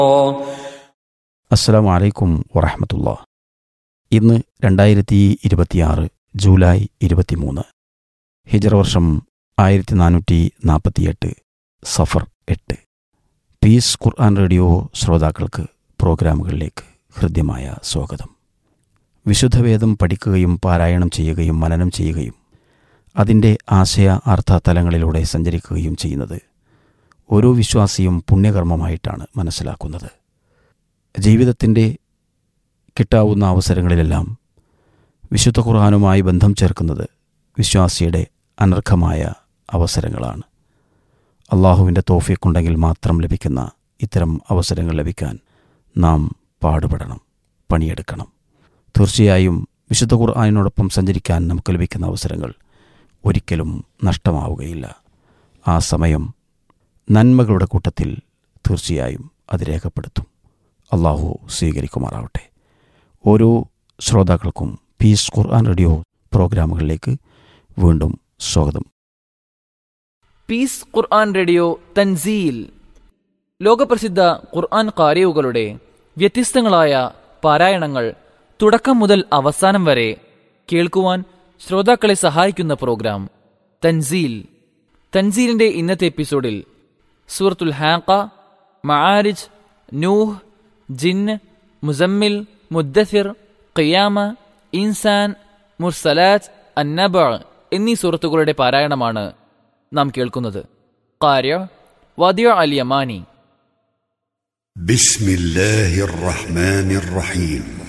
അസ്സലാമു അലൈക്കും വറഹമത്തുള്ള ഇന്ന് രണ്ടായിരത്തി ഇരുപത്തിയാറ് ജൂലൈ ഇരുപത്തിമൂന്ന് ഹിജറ വർഷം ആയിരത്തി നാനൂറ്റി നാൽപ്പത്തിയെട്ട് സഫർ എട്ട് പീസ് ഖുർആൻ റേഡിയോ ശ്രോതാക്കൾക്ക് പ്രോഗ്രാമുകളിലേക്ക് ഹൃദ്യമായ സ്വാഗതം വിശുദ്ധവേദം പഠിക്കുകയും പാരായണം ചെയ്യുകയും മനനം ചെയ്യുകയും അതിൻ്റെ ആശയ അർത്ഥ തലങ്ങളിലൂടെ സഞ്ചരിക്കുകയും ചെയ്യുന്നത് ഓരോ വിശ്വാസിയും പുണ്യകർമ്മമായിട്ടാണ് മനസ്സിലാക്കുന്നത് ജീവിതത്തിൻ്റെ കിട്ടാവുന്ന അവസരങ്ങളിലെല്ലാം വിശുദ്ധ ഖുർആാനുമായി ബന്ധം ചേർക്കുന്നത് വിശ്വാസിയുടെ അനർഘമായ അവസരങ്ങളാണ് അള്ളാഹുവിൻ്റെ തോഫിക്കുണ്ടെങ്കിൽ മാത്രം ലഭിക്കുന്ന ഇത്തരം അവസരങ്ങൾ ലഭിക്കാൻ നാം പാടുപെടണം പണിയെടുക്കണം തീർച്ചയായും വിശുദ്ധ ഖുർആാനിനോടൊപ്പം സഞ്ചരിക്കാൻ നമുക്ക് ലഭിക്കുന്ന അവസരങ്ങൾ ഒരിക്കലും നഷ്ടമാവുകയില്ല ആ സമയം നന്മകളുടെ കൂട്ടത്തിൽ തീർച്ചയായും അത് രേഖപ്പെടുത്തും അള്ളാഹു സ്വീകരിക്കുമാറാവട്ടെ ഓരോ ശ്രോതാക്കൾക്കും പീസ് ഖുർആൻ റേഡിയോ പ്രോഗ്രാമുകളിലേക്ക് വീണ്ടും സ്വാഗതം പീസ് ഖുർആൻ റേഡിയോ തൻസീൽ ലോകപ്രസിദ്ധ ഖുർആൻ കാരിയുകളുടെ വ്യത്യസ്തങ്ങളായ പാരായണങ്ങൾ തുടക്കം മുതൽ അവസാനം വരെ കേൾക്കുവാൻ ശ്രോതാക്കളെ സഹായിക്കുന്ന പ്രോഗ്രാം തൻസീൽ തൻസീലിന്റെ ഇന്നത്തെ എപ്പിസോഡിൽ സൂറത്തുൽ ഹാക്ക മആരിജ് നൂഹ് ജിന്ന് മുസമ്മിൽ മുദ്ദസിർ ഖിയാമ ഇൻസാൻ മുർസലാത്ത് അന്നബ എന്നീ സൂറത്തുകളുടെ പാരായണമാണ് നാം കേൾക്കുന്നത് കാര്യ വദിയ അൽ യമാനി بسم الله الرحمن الرحيم